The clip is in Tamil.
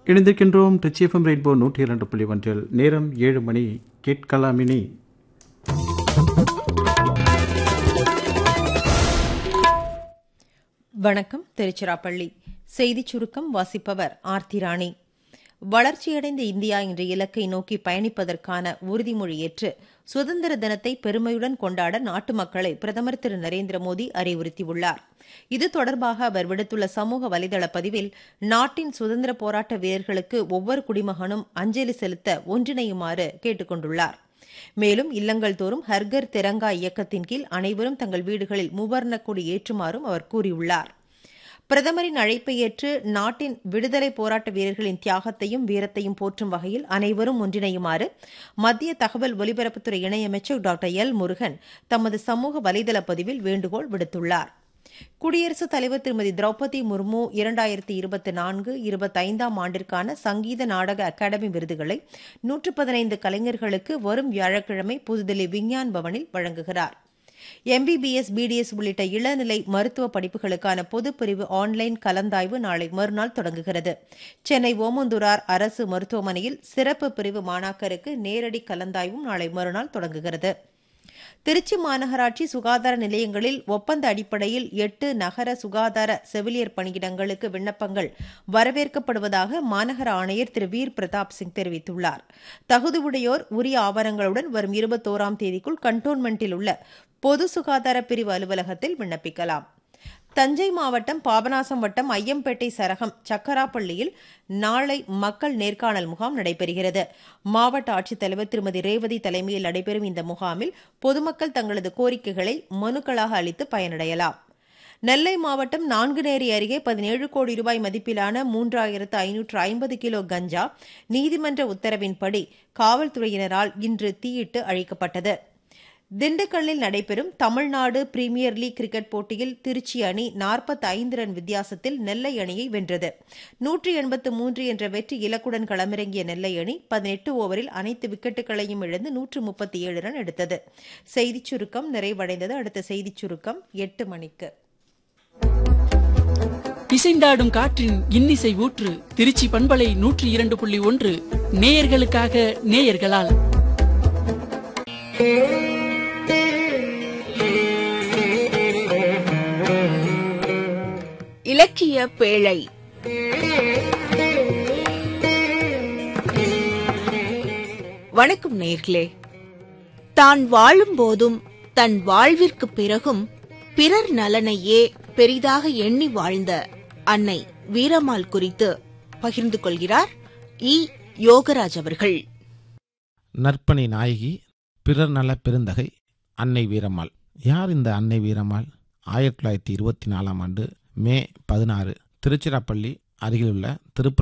இணைந்திருக்கின்றோம் ரிச்சிஎஃப்எம் ரெயின்போ நூற்றி இரண்டு புள்ளி ஒன்றில் நேரம் ஏழு மணி கேட்கலாமினி வணக்கம் திருச்சிராப்பள்ளி செய்திச் சுருக்கம் வாசிப்பவர் ஆர்த்தி ராணி வளர்ச்சியடைந்த இந்தியா என்ற இலக்கை நோக்கி பயணிப்பதற்கான உறுதிமொழி ஏற்று சுதந்திர தினத்தை பெருமையுடன் கொண்டாட நாட்டு மக்களை பிரதமர் திரு நரேந்திர மோடி அறிவுறுத்தியுள்ளார் இது தொடர்பாக அவர் விடுத்துள்ள சமூக வலைதள பதிவில் நாட்டின் சுதந்திர போராட்ட வீரர்களுக்கு ஒவ்வொரு குடிமகனும் அஞ்சலி செலுத்த ஒன்றிணையுமாறு கேட்டுக் கொண்டுள்ளார் மேலும் இல்லங்கள் தோறும் ஹர்கர் திரங்கா இயக்கத்தின் கீழ் அனைவரும் தங்கள் வீடுகளில் மூவர்ண கொடி ஏற்றுமாறும் அவர் கூறியுள்ளார் பிரதமரின் அழைப்பை ஏற்று நாட்டின் விடுதலை போராட்ட வீரர்களின் தியாகத்தையும் வீரத்தையும் போற்றும் வகையில் அனைவரும் ஒன்றிணையுமாறு மத்திய தகவல் ஒலிபரப்புத்துறை இணையமைச்சர் டாக்டர் எல் முருகன் தமது சமூக வலைதள பதிவில் வேண்டுகோள் விடுத்துள்ளார் குடியரசுத் தலைவர் திருமதி திரௌபதி முர்மு இரண்டாயிரத்தி இருபத்தி நான்கு இருபத்தைந்தாம் ஆண்டிற்கான சங்கீத நாடக அகாடமி விருதுகளை நூற்று பதினைந்து கலைஞர்களுக்கு வரும் வியாழக்கிழமை புதுதில்லி விஞ்ஞான் பவனில் வழங்குகிறார் எம்பிபிஎஸ் பிடிஎஸ் உள்ளிட்ட இளநிலை மருத்துவ படிப்புகளுக்கான பொதுப்பிரிவு ஆன்லைன் கலந்தாய்வு நாளை மறுநாள் தொடங்குகிறது சென்னை ஓமந்தூரார் அரசு மருத்துவமனையில் சிறப்பு பிரிவு மாணாக்கருக்கு நேரடி கலந்தாய்வும் நாளை மறுநாள் தொடங்குகிறது திருச்சி மாநகராட்சி சுகாதார நிலையங்களில் ஒப்பந்த அடிப்படையில் எட்டு நகர சுகாதார செவிலியர் பணியிடங்களுக்கு விண்ணப்பங்கள் வரவேற்கப்படுவதாக மாநகர ஆணையர் திரு வீர் பிரதாப் சிங் தெரிவித்துள்ளார் தகுதியுடையோர் உரிய ஆவணங்களுடன் வரும் இருபத்தோராம் தேதிக்குள் கண்டோன்மெண்டில் உள்ள பொது சுகாதார பிரிவு அலுவலகத்தில் விண்ணப்பிக்கலாம் தஞ்சை மாவட்டம் பாபநாசம் வட்டம் ஐயம்பேட்டை சரகம் சக்கராப்பள்ளியில் நாளை மக்கள் நேர்காணல் முகாம் நடைபெறுகிறது மாவட்ட ஆட்சித்தலைவர் திருமதி ரேவதி தலைமையில் நடைபெறும் இந்த முகாமில் பொதுமக்கள் தங்களது கோரிக்கைகளை மனுக்களாக அளித்து பயனடையலாம் நெல்லை மாவட்டம் நான்குநேரி அருகே பதினேழு கோடி ரூபாய் மதிப்பிலான மூன்றாயிரத்து ஐநூற்று ஐம்பது கிலோ கஞ்சா நீதிமன்ற உத்தரவின்படி காவல்துறையினரால் இன்று தீயிட்டு அழிக்கப்பட்டது திண்டுக்கல்லில் நடைபெறும் தமிழ்நாடு பிரீமியர் லீக் கிரிக்கெட் போட்டியில் திருச்சி அணி நாற்பத்தி ஐந்து ரன் வித்தியாசத்தில் நெல்லை அணியை வென்றது நூற்றி எண்பத்து மூன்று என்ற வெற்றி இலக்குடன் களமிறங்கிய நெல்லை அணி பதினெட்டு ஓவரில் அனைத்து விக்கெட்டுகளையும் இழந்து நூற்று முப்பத்தி ஏழு ரன் எடுத்தது செய்திச் சுருக்கம் நிறைவடைந்தது அடுத்த செய்திச் சுருக்கம் எட்டு மணிக்கு இசைந்தாடும் காற்றின் இன்னிசை ஊற்று திருச்சி பண்பலை நூற்றி இரண்டு புள்ளி ஒன்று நேயர்களுக்காக நேயர்களால் இலக்கிய பேழை வணக்கம் நேர்களே தான் வாழும் போதும் தன் வாழ்விற்கு பிறகும் பிறர் நலனையே பெரிதாக எண்ணி வாழ்ந்த அன்னை வீரம்மாள் குறித்து பகிர்ந்து கொள்கிறார் இ யோகராஜ் அவர்கள் நற்பணி நாயகி பிறர் நல பெருந்தகை அன்னை வீரம்மாள் யார் இந்த அன்னை வீரம்மாள் ஆயிரத்தி தொள்ளாயிரத்தி இருபத்தி நாலாம் ஆண்டு மே பதினாறு திருச்சிராப்பள்ளி அருகிலுள்ள திருப்ப